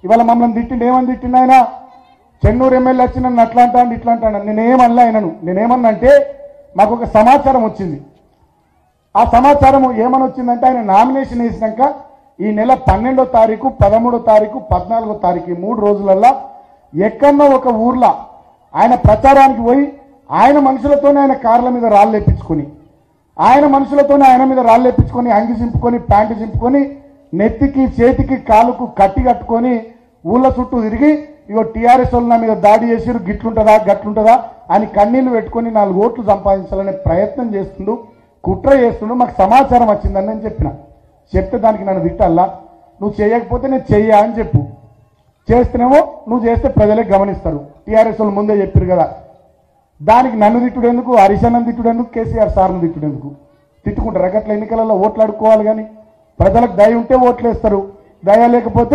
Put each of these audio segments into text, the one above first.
ఇవాళ మమ్మల్ని తిట్టిండు ఏమని తిట్టిండు ఆయన చెన్నూరు ఎమ్మెల్యే వచ్చి నన్ను అట్లా అంటాను ఇట్లా అంటాను నేనేమన్నా ఆయనను నేనేమన్నా అంటే మాకు ఒక సమాచారం వచ్చింది ఆ సమాచారం ఏమని వచ్చిందంటే ఆయన నామినేషన్ వేసినాక ఈ నెల పన్నెండో తారీఖు పదమూడో తారీఖు పద్నాలుగో తారీఖు ఈ మూడు రోజులల్లా ఎక్కడో ఒక ఊర్లో ఆయన ప్రచారానికి పోయి ఆయన మనుషులతోనే ఆయన కార్ల మీద రాళ్ళు లేపించుకొని ఆయన మనుషులతోనే ఆయన మీద రాళ్ళు లేపించుకొని అంగి చింపుకొని ప్యాంటు చింపుకొని నెత్తికి చేతికి కాలుకు కట్టి కట్టుకొని ఊళ్ళ చుట్టూ తిరిగి ఇగో టీఆర్ఎస్ వాళ్ళు నా మీద దాడి చేసిరు గిట్లుంటుందా గట్లుంటుందా అని కన్నీళ్లు పెట్టుకొని నాలుగు ఓట్లు సంపాదించాలనే ప్రయత్నం చేస్తుండు కుట్ర చేస్తుండు మాకు సమాచారం వచ్చిందని నేను చెప్పిన చెప్తే దానికి నన్ను తిట్టాలా నువ్వు చేయకపోతే నేను చెయ్యా అని చెప్పు చేస్తేనేమో నువ్వు చేస్తే ప్రజలే గమనిస్తారు టీఆర్ఎస్ వాళ్ళు ముందే చెప్పారు కదా దానికి నన్ను తిట్టుడు ఎందుకు హరిశన్నను తిట్టుడు ఎందుకు కేసీఆర్ సార్ను తిట్టుడు ఎందుకు తిట్టుకుంటారు అట్లా ఎన్నికలలో ఓట్లు అడుక్కోవాలి కానీ ప్రజలకు దయ ఉంటే ఓట్లు వేస్తారు దయ లేకపోతే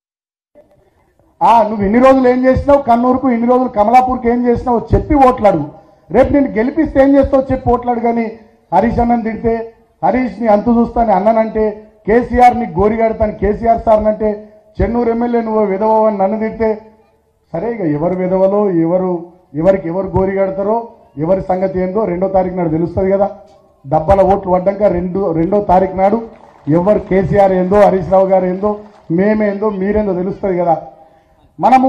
ఆ నువ్వు ఇన్ని రోజులు ఏం చేసినావు కన్నూరుకు ఇన్ని రోజులు కమలాపూర్కి ఏం చేసినావు చెప్పి ఓట్లాడు రేపు నేను గెలిపిస్తే ఏం చేస్తావు చెప్పి ఓట్లాడు కానీ హరీష్ అన్నని తిడితే హరీష్ ని అంతు చూస్తాను అన్ననంటే కేసీఆర్ ని గోరిగాడతాను కేసీఆర్ సార్ అంటే చెన్నూరు ఎమ్మెల్యే నువ్వు విధవ అని నన్ను తిడితే సరే ఇక ఎవరు విధవలో ఎవరు ఎవరికి ఎవరు గోరిగాడతారో ఎవరి సంగతి ఏందో రెండో తారీఖు నాడు తెలుస్తుంది కదా డబ్బాల ఓట్లు పడ్డాక రెండు రెండో తారీఖు నాడు ఎవరు కేసీఆర్ ఏందో హరీష్ రావు గారు ఏందో మేమేందో మీరేందో తెలుస్తుంది కదా మనము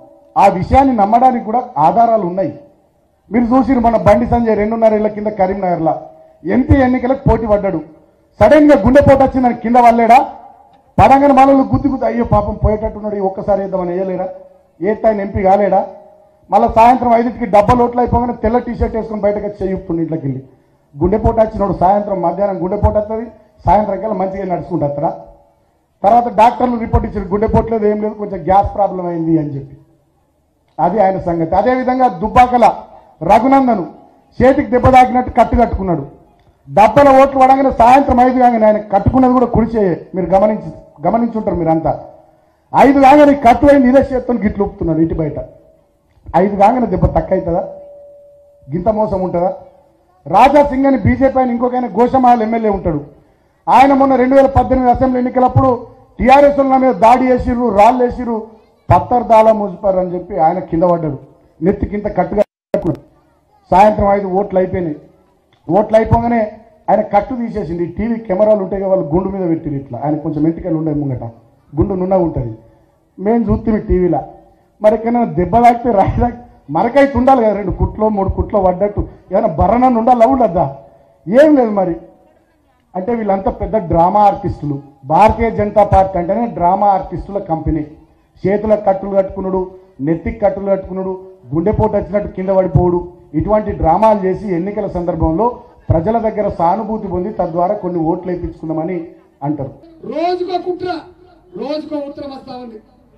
ఆ విషయాన్ని నమ్మడానికి కూడా ఆధారాలు ఉన్నాయి మీరు చూసిరు మన బండి సంజయ్ రెండున్నర ఏళ్ల కింద కరీంనగర్లో ఎంపీ ఎన్నికలకు పోటీ పడ్డాడు సడన్ గా గుండెపోటు వచ్చిందని కింద వల్లేడా పడంగన మనలు గుద్ది గుద్ది అయ్యో పాపం పోయేటట్టున్నాడు ఈ ఒక్కసారి వేద్దామని వేయలేడా ఏత్తా ఆయన ఎంపీ కాలేడా మళ్ళీ సాయంత్రం ఐదింటికి డబ్బా లోట్లు అయిపోగానే తెల్ల టీ షర్ట్ వేసుకొని బయటకు వచ్చి చెయ్యుపుతుండు ఇంట్లోకి వెళ్ళి గుండెపోటు వచ్చినోడు సాయంత్రం మధ్యాహ్నం గుండెపోటు వస్తుంది సాయంత్రం కల్లా మంచిగా నడుచుకుంటా తర్వాత డాక్టర్లు రిపోర్ట్ ఇచ్చారు గుండెపోటు లేదు ఏం లేదు కొంచెం గ్యాస్ ప్రాబ్లం అయింది అని చెప్పి అది ఆయన సంగతి అదేవిధంగా దుబ్బాకల రఘునందను చేతికి దెబ్బ తాకినట్టు కట్టు కట్టుకున్నాడు డబ్బల ఓట్లు పడగానే సాయంత్రం ఐదు కాగానే ఆయన కట్టుకున్నది కూడా కుడిచే మీరు గమనించి గమనించుంటారు మీరంతా ఐదు కాగానే కట్టు అయింది ఇదే చేతులు గిట్లు ఊపుతున్నాడు ఇంటి బయట ఐదు కాగానే దెబ్బ తక్కువ అవుతుందా గింత మోసం ఉంటుందా రాజా సింగ్ అని బీజేపీ ఆయన ఇంకొక ఆయన గోషమాల్ ఎమ్మెల్యే ఉంటాడు ఆయన మొన్న రెండు వేల పద్దెనిమిది అసెంబ్లీ ఎన్నికలప్పుడు టీఆర్ఎస్ నా మీద దాడి చేసిర్రు రాళ్ళు వేసిర్రు పత్తర్ దాలా ముజిపారు అని చెప్పి ఆయన కింద పడ్డాడు నెత్తి కింద కట్టుగా కట్టుకున్నాడు. సాయంత్రం ఐదు ఓట్లు అయిపోయినాయి ఓట్లు అయిపోగానే ఆయన కట్టు తీసేసింది ఈ టీవీ కెమెరాలు ఉంటాయి కదా, వాళ్ళు గుండు మీద పెట్టిరు ఇట్లా ఆయన కొంచెం ఎంటికలు ఉండే ముంగట గుండు నున్న ఉంటుంది మేము చూస్తే టీవీలో మరి ఎక్కడైనా దెబ్బ తాకితే రాయి తాకి మరకైతే ఉండాలి కదా రెండు కుట్లో మూడు కుట్లో పడ్డట్టు ఏమైనా బర్రనన్ను ఉండాలా ఉండద్దా ఏం లేదు మరి అంటే వీళ్ళంతా పెద్ద డ్రామా ఆర్టిస్టులు భారతీయ జనతా పార్టీ అంటేనే డ్రామా ఆర్టిస్టుల కంపెనీ చేతులకు కట్టులు కట్టుకున్నాడు నెత్తికి కట్టులు కట్టుకున్నాడు గుండెపోటు వచ్చినట్టు కింద పడిపోడు ఇటువంటి డ్రామాలు చేసి ఎన్నికల సందర్భంలో ప్రజల దగ్గర సానుభూతి పొంది తద్వారా కొన్ని ఓట్లు వేయించుకుందామని అంటారు రోజుకో కుట్ర రోజుకో ఉత్తరం వస్తా ఉంది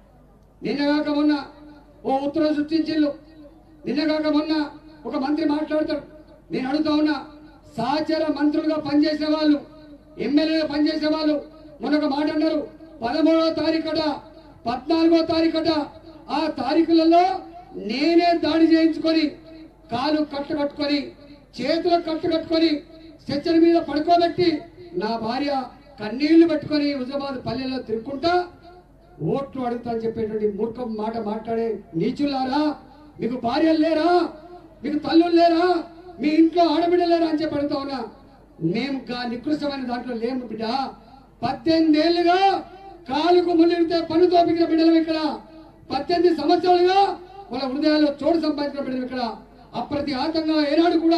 నిన్నగాక మొన్న ఓ ఉత్తరం సృష్టించిల్లు నిన్నగాక మొన్న ఒక మంత్రి మాట్లాడతాడు నేను అడుగుతా ఉన్నా సహచర మంత్రులుగా పనిచేసే వాళ్ళు ఎమ్మెల్యేగా పనిచేసే వాళ్ళు మొన్న ఒక మాట అన్నారు పదమూడవ తారీఖుట పద్నాలుగో తారీఖుట ఆ తారీఖులలో నేనే దాడి చేయించుకొని కాలు కట్టు కట్టుకొని చేతులు కట్టు కట్టుకొని స్ట్రెచ్చర్ మీద పడుకోబెట్టి నా భార్య కన్నీళ్లు పెట్టుకొని హుజాబాద్ పల్లెల్లో తిరుక్కుంటా ఓట్లు అడుగుతా అని చెప్పేటువంటి మూర్ఖం మాట మాట్లాడే నీచులారా మీకు భార్యలు లేరా మీకు తల్లులు లేరా మీ ఇంట్లో ఆడబిడ్డ లేరా అని చెప్పి అడుగుతా ఉన్నా మేము గా నికృష్టమైన దాంట్లో లేము బిడ్డ పద్దెనిమిది ఏళ్ళుగా కాలుకు ముళ్ళిడితే పన్ను తోపికిన బిడ్డలం ఇక్కడ పద్దెనిమిది సంవత్సరాలుగా వాళ్ళ హృదయాల్లో చోటు సంపాదించిన బిడ్డలు ఇక్కడ అప్రతి ఆతంగా ఏనాడు కూడా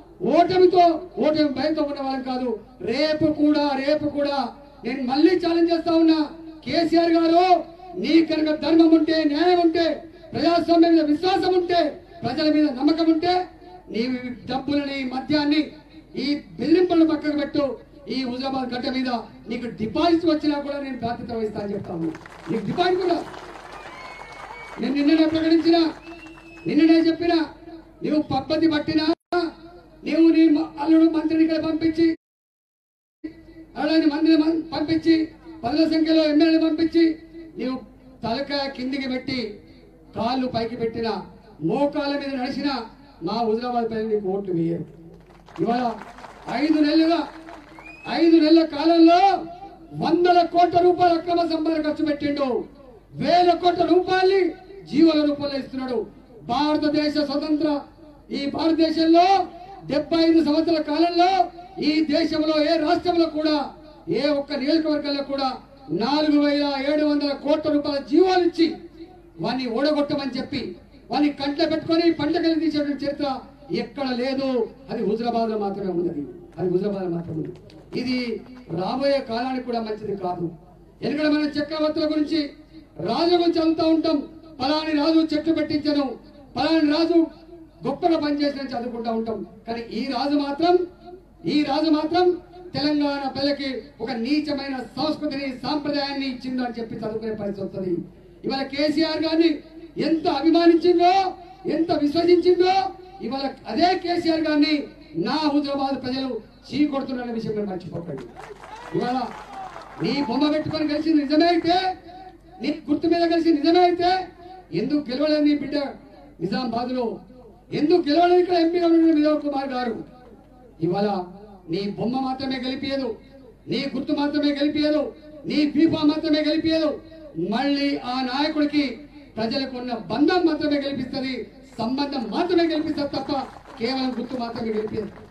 ఓటమితో ఓటమి భయంతో ఉన్న వాళ్ళం కాదు రేపు కూడా రేపు కూడా నేను మళ్ళీ ఛాలెంజ్ చేస్తా ఉన్నా కేసీఆర్ గారు నీ కనుక ధర్మం ఉంటే న్యాయం ఉంటే ప్రజాస్వామ్యం మీద విశ్వాసం ఉంటే ప్రజల మీద నమ్మకం ఉంటే నీ డబ్బులని మద్యాన్ని ఈ బెదిరింపులను పక్కకు పెట్టు ఈ హుజాబాద్ గడ్డ మీద నీకు డిపాజిట్ వచ్చినా కూడా నేను బాధ్యత వహిస్తా అని చెప్తాను నీకు డిపాజిట్ కూడా నేను నిన్ననే ప్రకటించిన నిన్ననే చెప్పిన నీవు పద్ధతి పట్టినా నీవు నీ మ- అల్లుడు మంత్రిని ఇక్కడ పంపించి అలాంటి మంత్రిని మం- పంపించి పదుల సంఖ్యలో ఎమ్మెల్యేని పంపించి నీవు తలకాయ కిందికి పెట్టి కాళ్ళు పైకి పెట్టిన మోకాళ్ళ మీద నడిచిన మా హుజరాబాద్ పైన నీకు ఓట్లు వేయరు ఇవాళ ఐదు నెలలుగా ఐదు నెలల కాలంలో వందల కోట్ల రూపాయల అక్రమ సంపాదన ఖర్చు పెట్టిండు వేల కోట్ల రూపాయల్ని జీవుల రూపంలో ఇస్తున్నాడు భారతదేశ స్వతంత్ర ఈ భారతదేశంలో డెబ్బై ఐదు సంవత్సరాల కాలంలో ఈ దేశంలో ఏ రాష్ట్రంలో కూడా ఏ ఒక్క నియోజకవర్గంలో కూడా నాలుగు వేల ఏడు వందల కోట్ల రూపాయల జీవాలు ఇచ్చి వాన్ని ఓడగొట్టమని చెప్పి వాన్ని కంట్లో పెట్టుకొని పంటకలు తీసేటువంటి చరిత్ర ఎక్కడ లేదు అది హుజరాబాద్ లో మాత్రమే ఉన్నది అది హుజరాబాద్ లో మాత్రమే ఉంది ఇది రాబోయే కాలానికి కూడా మంచిది కాదు ఎందుకంటే మన చక్రవర్తుల గురించి రాజుల గురించి చదువుతూ ఉంటాం పలాని రాజు చెట్టు పెట్టించను పలాని రాజు గొప్పగా పనిచేసిన చదువుకుంటూ ఉంటాం కానీ ఈ రాజు మాత్రం ఈ రాజు మాత్రం తెలంగాణ ప్రజలకి ఒక నీచమైన సంస్కృతిని సాంప్రదాయాన్ని ఇచ్చిందో అని చెప్పి చదువుకునే పరిస్థితి వస్తుంది ఇవాళ కేసీఆర్ గారిని ఎంత అభిమానించిందో ఎంత విశ్వసించిందో ఇవాళ అదే కేసీఆర్ గారిని నా హుజరాబాద్ ప్రజలు చీ కొడుతున్న విషయం మీరు మర్చిపోకండి ఇవాళ నీ బొమ్మ పెట్టుకొని కలిసి నిజమే అయితే నీ గుర్తు మీద కలిసి నిజమే అయితే ఎందుకు గెలవలేదు నీ బిడ్డ నిజామాబాద్ లో ఎందుకు గెలవలేదు ఇక్కడ ఎంపీగా ఉన్న విజయ్ కుమార్ గారు ఇవాళ నీ బొమ్మ మాత్రమే గెలిపియదు నీ గుర్తు మాత్రమే గెలిపియదు నీ పీపా మాత్రమే గెలిపియదు మళ్ళీ ఆ నాయకుడికి ప్రజలకు ఉన్న బంధం మాత్రమే గెలిపిస్తుంది సంబంధం మాత్రమే గెలిపిస్తుంది తప్ప కేవలం గుర్తు మాత్రమే గెలిపియదు